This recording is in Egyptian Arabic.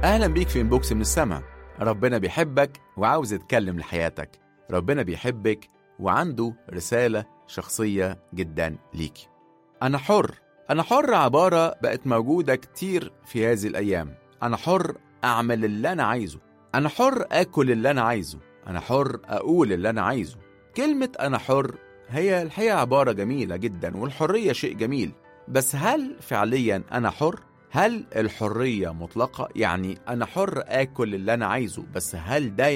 أهلا بيك في إنبوكس من السما ربنا بيحبك وعاوز يتكلم لحياتك ربنا بيحبك وعنده رسالة شخصية جدا ليكي أنا حر أنا حر عبارة بقت موجودة كتير في هذه الأيام أنا حر أعمل اللي أنا عايزه أنا حر آكل اللي أنا عايزه أنا حر أقول اللي أنا عايزه كلمة أنا حر هي الحقيقة عبارة جميلة جدا والحرية شيء جميل بس هل فعليا أنا حر؟ هل الحرية مطلقة؟ يعني أنا حر آكل اللي أنا عايزه بس هل ده